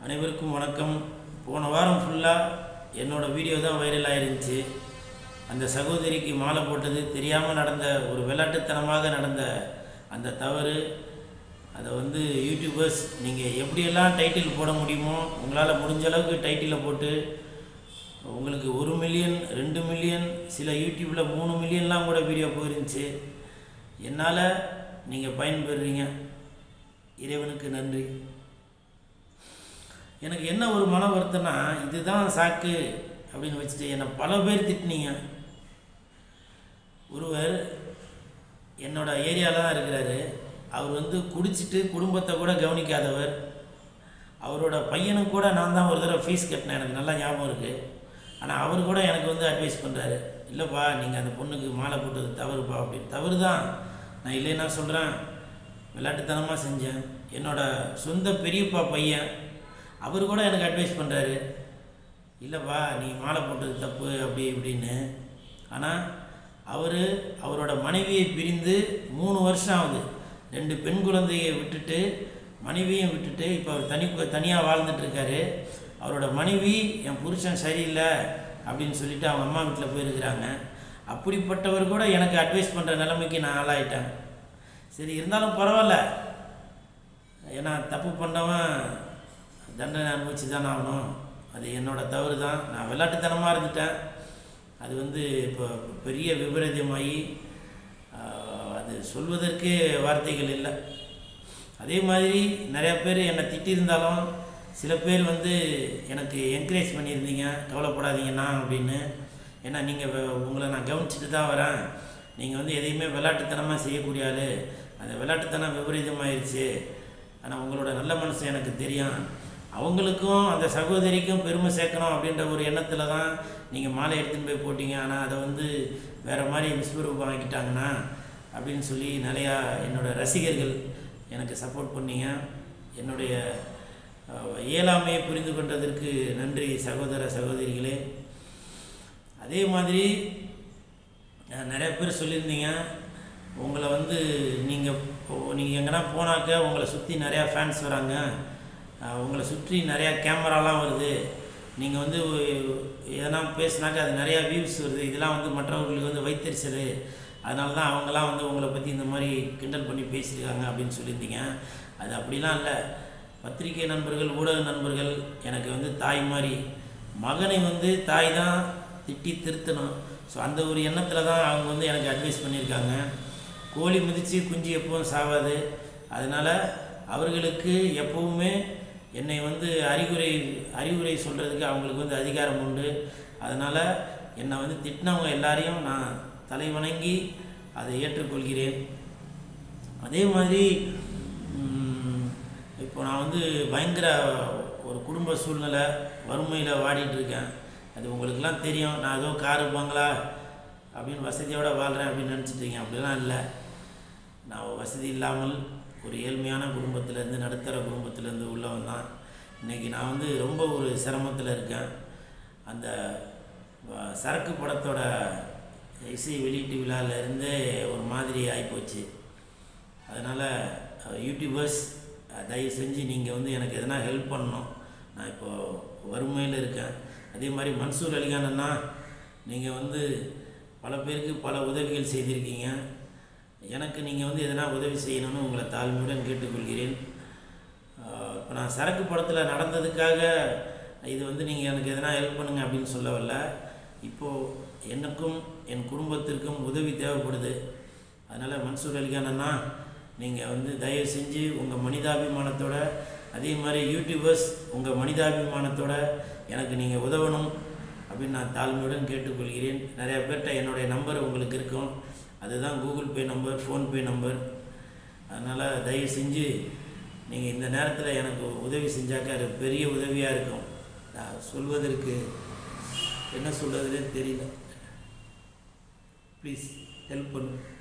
அனைவருக்கும் வணக்கம் போன வாரம் ஃபுல்லாக என்னோடய வீடியோ தான் வைரல் ஆயிருந்துச்சு அந்த சகோதரிக்கு மாலை போட்டது தெரியாமல் நடந்த ஒரு விளையாட்டுத்தனமாக நடந்த அந்த தவறு அதை வந்து யூடியூபர்ஸ் நீங்கள் எப்படியெல்லாம் டைட்டில் போட முடியுமோ உங்களால் முடிஞ்ச அளவுக்கு டைட்டிலை போட்டு உங்களுக்கு ஒரு மில்லியன் ரெண்டு மில்லியன் சில யூடியூப்பில் மூணு மில்லியன்லாம் கூட வீடியோ போயிருந்துச்சு என்னால் நீங்கள் பயன்பெறுறீங்க இறைவனுக்கு நன்றி எனக்கு என்ன ஒரு மன வருத்தம்னா இதுதான் சாக்கு அப்படின்னு வச்சுட்டு என்னை பல பேர் திட்டினீங்க ஒருவர் என்னோட ஏரியாவில் தான் இருக்கிறாரு அவர் வந்து குடிச்சிட்டு குடும்பத்தை கூட கவனிக்காதவர் அவரோட பையனுக்கு கூட நான் தான் ஒரு தடவை ஃபீஸ் கட்டினேன் எனக்கு நல்லா ஞாபகம் இருக்குது ஆனால் அவர் கூட எனக்கு வந்து அட்வைஸ் பண்ணுறாரு இல்லைப்பா நீங்கள் அந்த பொண்ணுக்கு மாலை போட்டது தவறுப்பா அப்படின்னு தவறு தான் நான் இல்லைன்னா சொல்கிறேன் விளையாட்டுத்தனமாக செஞ்சேன் என்னோட சொந்த பெரியப்பா பையன் அவர் கூட எனக்கு அட்வைஸ் பண்ணுறாரு இல்லைப்பா நீ மாலை போட்டது தப்பு அப்படி இப்படின்னு ஆனால் அவர் அவரோட மனைவியை பிரிந்து மூணு வருஷம் ஆகுது ரெண்டு பெண் குழந்தையை விட்டுட்டு மனைவியும் விட்டுட்டு இப்போ அவர் தனி தனியாக வாழ்ந்துட்டுருக்காரு அவரோட மனைவி என் புருஷன் சரியில்லை அப்படின்னு சொல்லிட்டு அவங்க அம்மா வீட்டில் போயிருக்கிறாங்க அப்படிப்பட்டவர் கூட எனக்கு அட்வைஸ் பண்ணுற நிலைமைக்கு நான் ஆளாயிட்டேன் சரி இருந்தாலும் பரவாயில்ல ஏன்னா தப்பு பண்ணவன் தண்டனை அனுபவிச்சு தானே ஆகணும் அது என்னோட தவறு தான் நான் விளையாட்டுத்தனமாக இருந்துட்டேன் அது வந்து இப்போ பெரிய விபரீதமாகி ஆஹ், அது சொல்வதற்கே வார்த்தைகள் இல்லை அதே மாதிரி நிறையா பேர் என்னை திட்டியிருந்தாலும் சில பேர் வந்து எனக்கு என்கரேஜ் பண்ணியிருந்தீங்க கவலைப்படாதீங்கண்ணா அப்படின்னு ஏன்னா நீங்கள் உங்களை நான் கவனிச்சுட்டு தான் வரேன் நீங்கள் வந்து எதையுமே விளையாட்டுத்தனமாக செய்யக்கூடிய ஆள் அந்த விளையாட்டுத்தனம் விபரீதமாயிருச்சு ஆனால் உங்களோட நல்ல மனசு எனக்கு தெரியும் அவங்களுக்கும் அந்த சகோதரிக்கும் பெருமை சேர்க்கணும் அப்படின்ற ஒரு எண்ணத்தில் தான் நீங்கள் மாலை எடுத்துன்னு போய் போட்டீங்க ஆனால் அதை வந்து வேறு மாதிரி விஸ்வரூபம் ஆக்கிட்டாங்கண்ணா அப்படின்னு சொல்லி நிறையா என்னோட ரசிகர்கள் எனக்கு சப்போர்ட் பண்ணீங்க என்னுடைய அஹ், இயலாமையை புரிந்து கொண்டதற்கு நன்றி சகோதர சகோதரிகளே அதே மாதிரி அஹ், நிறைய பேர் சொல்லியிருந்தீங்க உங்களை வந்து நீங்கள் நீங்கள் எங்கன்னா போனாக்க உங்களை சுற்றி நிறையா ஃபேன்ஸ் வராங்க அஹ், உங்களை சுற்றி நிறையா கேமராலாம் வருது நீங்கள் வந்து எதனா பேசுனாக்க அது நிறையா வியூஸ் வருது இதெல்லாம் வந்து மற்றவர்களுக்கு வந்து வைத்தறிச்சல் அதனால தான் அவங்களாம் வந்து உங்களை பற்றி இந்த மாதிரி கிண்டல் பண்ணி பேசியிருக்காங்க அப்படின்னு சொல்லியிருந்தீங்க அது அப்படிலாம் இல்லை பத்திரிகை நண்பர்கள் ஊடக நண்பர்கள் எனக்கு வந்து தாய் மாதிரி மகனை வந்து தாய் தான் திட்டி திருத்தணும் ஸோ அந்த ஒரு எண்ணத்தில் தான் அவங்க வந்து எனக்கு அட்வைஸ் பண்ணியிருக்காங்க கோழி மிதித்து குஞ்சு எப்பவும் சாவாது அதனால் அவர்களுக்கு எப்பவுமே என்னை வந்து அறிகுறை அறிவுரை சொல்கிறதுக்கு அவங்களுக்கு வந்து அதிகாரம் உண்டு அதனால் என்னை வந்து திட்டினவங்க எல்லாரையும் நான் தலை வணங்கி அதை ஏற்றுக்கொள்கிறேன் அதே மாதிரி ம், இப்போ நான் வந்து பயங்கர ஒரு குடும்ப சூழ்நிலை வறுமையில் வாடிட்டு இருக்கேன் அது உங்களுக்கெல்லாம் தெரியும் நான் ஏதோ காரு பங்களா அப்படின்னு வசதியோடு வாழ்கிறேன் அப்படின்னு நினச்சிட்ருக்கேன் அப்படிலாம் இல்லை நான் வசதி இல்லாமல் ஒரு ஏழ்மையான குடும்பத்திலேருந்து நடுத்தர குடும்பத்திலேருந்து உள்ளவன் தான் இன்றைக்கி நான் வந்து ரொம்ப ஒரு சிரமத்தில் இருக்கேன் அந்த வ- சரக்கு படத்தோட இசை வெளியீட்டு விழால இருந்தே ஒரு மாதிரி ஆகிப்போச்சு அதனால் யூடியூபர்ஸ் அஹ், தயவு செஞ்சு நீங்கள் வந்து எனக்கு எதனா ஹெல்ப் பண்ணணும் நான் இப்போது வறுமையில் இருக்கேன் அதே மாதிரி மன்சூர் அலிகான் அண்ணா நீங்கள் வந்து பல பேருக்கு பல உதவிகள் செய்திருக்கீங்க எனக்கு நீங்கள் வந்து எதனா உதவி செய்யணும்னு உங்களை தாழ்மையுடன் கேட்டுக்கொள்கிறேன் இப்போ நான் சரக்கு படத்தில் நடந்ததுக்காக இது வந்து நீங்கள் எனக்கு எதனா ஹெல்ப் பண்ணுங்க அப்படின்னு சொல்ல வரல இப்போது எனக்கும் என் குடும்பத்திற்கும் உதவி தேவைப்படுது அதனால் மன்சூர் அலிகான் அண்ணா நீங்கள் வந்து தயவு செஞ்சு உங்கள் மனிதாபிமானத்தோட அதே மாதிரி யூடியூபர்ஸ் உங்கள் மனிதாபிமானத்தோட எனக்கு நீங்கள் உதவணும் அப்படின்னு நான் தாழ்மையுடன் கேட்டுக்கொள்கிறேன் நிறைய பேர்கிட்ட என்னுடைய நம்பர் உங்களுக்கு இருக்கும் அதுதான் Google Pay number PhonePe number அதனால் தயவு செஞ்சு நீங்கள் இந்த நேரத்தில் எனக்கு உதவி செஞ்சாக்க அது பெரிய உதவியாக இருக்கும் நான் சொல்வதற்கு என்ன சொல்கிறதுனே தெரியல ப்ளீஸ் ஹெல்ப் பண்ணு